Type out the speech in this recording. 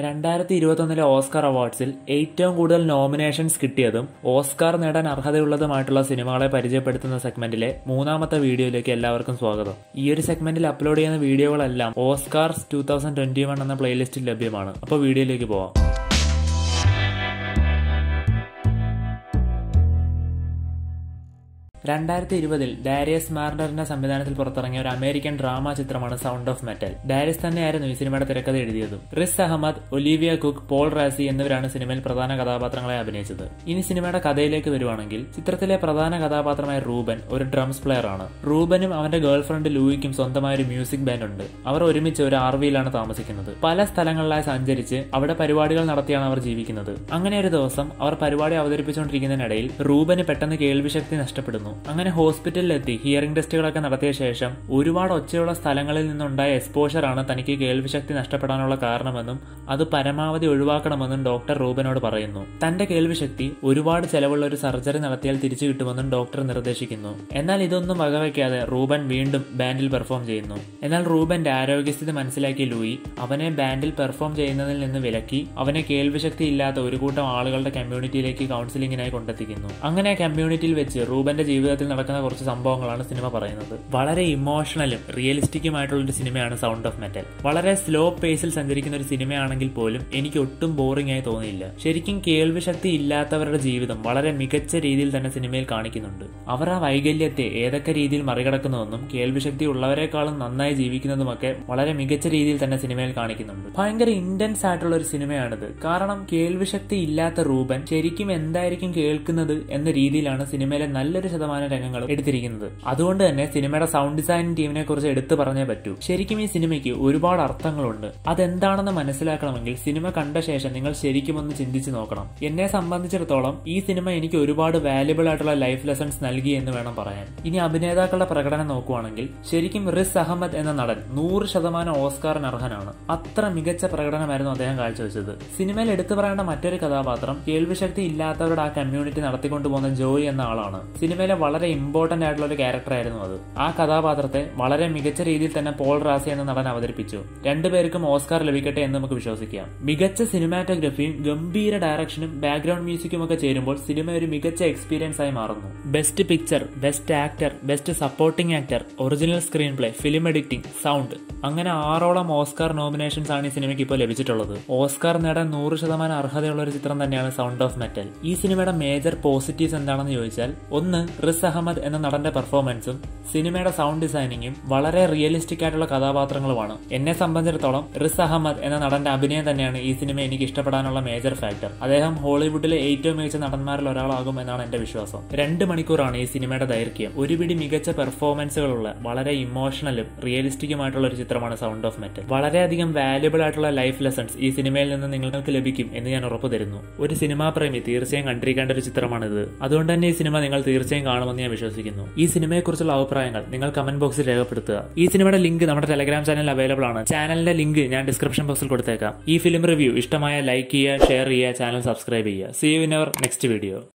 രണ്ടായിരത്തി ഇരുപത്തൊന്നിലെ ഓസ്കാർ അവാർഡ്സിൽ ഏറ്റവും കൂടുതൽ നോമിനേഷൻസ് കിട്ടിയതും ഓസ്കാർ നേടാൻ അർഹതയുള്ളതുമായിട്ടുള്ള സിനിമകളെ പരിചയപ്പെടുത്തുന്ന സെഗ്മെന്റിലെ മൂന്നാമത്തെ വീഡിയോയിലേക്ക് എല്ലാവർക്കും സ്വാഗതം ഈ ഒരു സെഗ്മെന്റിൽ അപ്ലോഡ് ചെയ്യുന്ന വീഡിയോകളെല്ലാം Oscars two thousand twenty one എന്ന പ്ലേലിസ്റ്റിൽ ലഭ്യമാണ് അപ്പോൾ വീഡിയോയിലേക്ക് പോവാം രണ്ടായിരത്തി ഇരുപതിൽ ഡാരിയസ് മാർഡറിന്റെ സംവിധാനത്തിൽ പുറത്തിറങ്ങിയ ഒരു അമേരിക്കൻ ഡ്രാമ ചിത്രമാണ് സൗണ്ട് ഓഫ് മെറ്റൽ ഡാരിയസ് തന്നെയായിരുന്നു ഈ സിനിമയുടെ തിരക്കഥ എഴുതിയതും Riz Ahmed Olivia Cooke Paul Raci എന്നിവരാണ് സിനിമയിൽ പ്രധാന കഥാപാത്രങ്ങളെ അഭിനയിച്ചത് ഇനി സിനിമയുടെ കഥയിലേക്ക് വരുവാണെങ്കിൽ ചിത്രത്തിലെ പ്രധാന കഥാപാത്രമായ റൂബൻ ഒരു ഡ്രംസ് പ്ലെയർ ആണ് റൂബനും അവന്റെ ഗേൾഫ്രണ്ട് ലൂയിക്കും സ്വന്തമായ ഒരു മ്യൂസിക് ബാൻഡ് ഉണ്ട് അവർ ഒരുമിച്ച് ഒരു ആർവിയിലാണ് താമസിക്കുന്നത് പല സ്ഥലങ്ങളിലായി സഞ്ചരിച്ച് അവിടെ പരിപാടികൾ നടത്തിയാണ് അവർ ജീവിക്കുന്നത് അങ്ങനെ ഒരു ദിവസം അവർ പരിപാടി അവതരിപ്പിച്ചുകൊണ്ടിരിക്കുന്നതിനിടയിൽ റൂബന് പെട്ടെന്ന് കേൾവിശക്തി നഷ്ടപ്പെടുന്നു അങ്ങനെ ഹോസ്പിറ്റലിലെത്തി ഹിയറിംഗ് ടെസ്റ്റുകളൊക്കെ നടത്തിയ ശേഷം ഒരുപാട് ഒച്ചയുള്ള സ്ഥലങ്ങളിൽ നിന്നുണ്ടായ എക്സ്പോഷർ ആണ് തനിക്ക് കേൾവിശക്തി നഷ്ടപ്പെടാനുള്ള കാരണമെന്നും അത് പരമാവധി ഒഴിവാക്കണമെന്നും ഡോക്ടർ റൂബനോട് പറയുന്നു തന്റെ കേൾവിശക്തി ഒരുപാട് ചെലവുള്ള ഒരു സർജറി നടത്തിയാൽ തിരിച്ചു കിട്ടുമെന്നും ഡോക്ടർ നിർദ്ദേശിക്കുന്നു എന്നാൽ ഇതൊന്നും വകവയ്ക്കാതെ റൂബൻ വീണ്ടും ബാൻഡിൽ പെർഫോം ചെയ്യുന്നു എന്നാൽ റൂബന്റെ ആരോഗ്യസ്ഥിതി മനസ്സിലാക്കിയ ലൂയി അവനെ ബാൻഡിൽ പെർഫോം ചെയ്യുന്നതിൽ നിന്ന് വിലക്കി അവനെ കേൾവിശക്തി ഇല്ലാത്ത ഒരു കൂട്ടം ആളുകളുടെ കമ്മ്യൂണിറ്റിയിലേക്ക് കൗൺസിലിംഗിനായി കൊണ്ടെത്തിക്കുന്നു അങ്ങനെ ആ കമ്മ്യൂണിറ്റിയിൽ വെച്ച് റൂബന്റെ ജീവിതത്തിൽ നടക്കുന്ന കുറച്ച് സംഭവങ്ങളാണ് സിനിമ പറയുന്നത് വളരെ ഇമോഷണലും റിയലിസ്റ്റിക്കുമായിട്ടുള്ള ഒരു സിനിമയാണ് സൗണ്ട് ഓഫ് മെറ്റൽ വളരെ സ്ലോ പേസിൽ സഞ്ചരിക്കുന്ന ഒരു സിനിമയാണെങ്കിൽ പോലും എനിക്ക് ഒട്ടും ബോറിംഗ് ആയി തോന്നിയില്ല ശരിക്കും കേൾവിശക്തി ഇല്ലാത്തവരുടെ ജീവിതം വളരെ മികച്ച രീതിയിൽ തന്നെ സിനിമയിൽ കാണിക്കുന്നുണ്ട് അവർ ആ വൈകല്യത്തെ ഏതൊക്കെ രീതിയിൽ മറികടക്കുന്നുവെന്നും കേൾവിശക്തി ഉള്ളവരെക്കാളും നന്നായി ജീവിക്കുന്നതുമൊക്കെ വളരെ മികച്ച രീതിയിൽ തന്നെ സിനിമയിൽ കാണിക്കുന്നുണ്ട് ഭയങ്കര ഇന്റൻസ് ആയിട്ടുള്ള ഒരു സിനിമയാണിത് കാരണം കേൾവിശക്തി ഇല്ലാത്ത റൂബൻ ശരിക്കും എന്തായിരിക്കും കേൾക്കുന്നത് എന്ന രീതിയിലാണ് സിനിമയിലെ നല്ലൊരു ശതമാനം രംഗങ്ങൾ എടുത്തിരിക്കുന്നത് അതുകൊണ്ട് തന്നെ സിനിമയുടെ സൗണ്ട് ഡിസൈൻ ടീമിനെ കുറിച്ച് എടുത്തു പറഞ്ഞേ പറ്റൂ ശരിക്കും ഈ സിനിമയ്ക്ക് ഒരുപാട് അർത്ഥങ്ങളുണ്ട് അതെന്താണെന്ന് മനസ്സിലാക്കണമെങ്കിൽ സിനിമ കണ്ട ശേഷം നിങ്ങൾ ശരിക്കും ഒന്ന് ചിന്തിച്ചു നോക്കണം എന്നെ സംബന്ധിച്ചിടത്തോളം ഈ സിനിമ എനിക്ക് ഒരുപാട് വാല്യുബിൾ ആയിട്ടുള്ള ലൈഫ് ലെസൺസ് നൽകി എന്ന് വേണം പറയാൻ ഇനി അഭിനേതാക്കളുടെ പ്രകടനം നോക്കുവാണെങ്കിൽ ശരിക്കും റിസ് അഹമ്മദ് എന്ന നടൻ നൂറ് ശതമാനം ഓസ്കാറിന് അർഹനാണ് അത്ര മികച്ച പ്രകടനമായിരുന്നു അദ്ദേഹം കാഴ്ചവെച്ചത് സിനിമയിൽ എടുത്തു പറയേണ്ട മറ്റൊരു കഥാപാത്രം കേൾവിശക്തി ഇല്ലാത്തവരുടെ ആ കമ്മ്യൂണിറ്റി നടത്തിക്കൊണ്ടുപോകുന്ന ജോയി എന്ന ആളാണ് സിനിമയിലെ വളരെ ഇമ്പോർട്ടന്റ് ആയിട്ടുള്ള ഒരു ക്യാരക്ടർ ആയിരുന്നു അത് ആ കഥാപാത്രത്തെ വളരെ മികച്ച രീതിയിൽ തന്നെ പോൾ റാസി എന്ന നടൻ അവതരിപ്പിച്ചു രണ്ടുപേർക്കും ഓസ്കാർ ലഭിക്കട്ടെ എന്ന് നമുക്ക് വിശ്വസിക്കാം മികച്ച സിനിമാറ്റോഗ്രഫിയും ഗംഭീര ഡയറക്ഷനും ബാക്ക്ഗ്രൗണ്ട് മ്യൂസിക്കും ഒക്കെ ചേരുമ്പോൾ സിനിമ ഒരു മികച്ച എക്സ്പീരിയൻസ് ആയി മാറുന്നു best picture best actor best supporting actor original screenplay film editing sound അങ്ങനെ ആറോളം ഓസ്കാർ നോമിനേഷൻസ് ആണ് ഈ സിനിമയ്ക്ക് ഇപ്പോൾ ലഭിച്ചിട്ടുള്ളത് ഓസ്കാർ നേടാൻ നൂറ് ശതമാനം അർഹതയുള്ള ഒരു ചിത്രം തന്നെയാണ് സൗണ്ട് ഓഫ് മെറ്റൽ ഈ സിനിമയുടെ മേജർ പോസിറ്റീവ്സ് എന്താണെന്ന് ചോദിച്ചാൽ ഒന്ന് റിസ് അഹമ്മദ് എന്ന നടന്റെ പെർഫോമൻസും സിനിമയുടെ സൗണ്ട് ഡിസൈനിങ്ങും വളരെ റിയലിസ്റ്റിക് ആയിട്ടുള്ള കഥാപാത്രങ്ങളുമാണ് എന്നെ സംബന്ധിച്ചിടത്തോളം റിസ് അഹമ്മദ് എന്ന നടന്റെ അഭിനയം തന്നെയാണ് ഈ സിനിമ എനിക്ക് ഇഷ്ടപ്പെടാനുള്ള മേജർ ഫാക്ടർ അദ്ദേഹം ഹോളിവുഡിലെ ഏറ്റവും മികച്ച നടന്മാരിൽ ഒരാളാകും എന്നാണ് എന്റെ വിശ്വാസം രണ്ട് മണിക്കൂറാണ് ഈ സിനിമയുടെ ദൈർഘ്യം ഒരു പിടി മികച്ച പെർഫോമൻസുകളുള്ള വളരെ ഇമോഷണലും റിയലിസ്റ്റിക്കുമായിട്ടുള്ള ഒരു ചിത്രമാണ് സൗണ്ട് ഓഫ് മെറ്റൽ വളരെയധികം വാല്യുബിൾ ആയിട്ടുള്ള ലൈഫ് ലെസൺസ് ഈ സിനിമയിൽ നിന്ന് നിങ്ങൾക്ക് ലഭിക്കും എന്ന് ഞാൻ ഉറപ്പു തരുന്നു ഒരു സിനിമാ പ്രേമി തീർച്ചയായും കണ്ടിരിക്കേണ്ട ഒരു ചിത്രമാണിത് അതുകൊണ്ട് തന്നെ ഈ സിനിമ നിങ്ങൾ തീർച്ചയായും കാണുമെന്ന് ഞാൻ വിശ്വസിക്കുന്നു ഈ സിനിമയെക്കുറിച്ചുള്ള അഭിപ്രായങ്ങൾ നിങ്ങൾ കമന്റ് ബോക്സിൽ രേഖപ്പെടുത്തുക ഈ സിനിമയുടെ ലിങ്ക് നമ്മുടെ ടെലഗ്രാം ചാനൽ അവൈലബിൾ ആണ് ചാനലിന്റെ ലിങ്ക് ഞാൻ ഡിസ്ക്രിപ്ഷൻ ബോക്സിൽ കൊടുത്തേക്കാം ഈ ഫിലിം റിവ്യൂ ഇഷ്ടമായ ലൈക്ക് ചെയ്യുക ഷെയർ ചെയ്യുക ചാനൽ സബ്സ്ക്രൈബ് ചെയ്യുക see you in our next video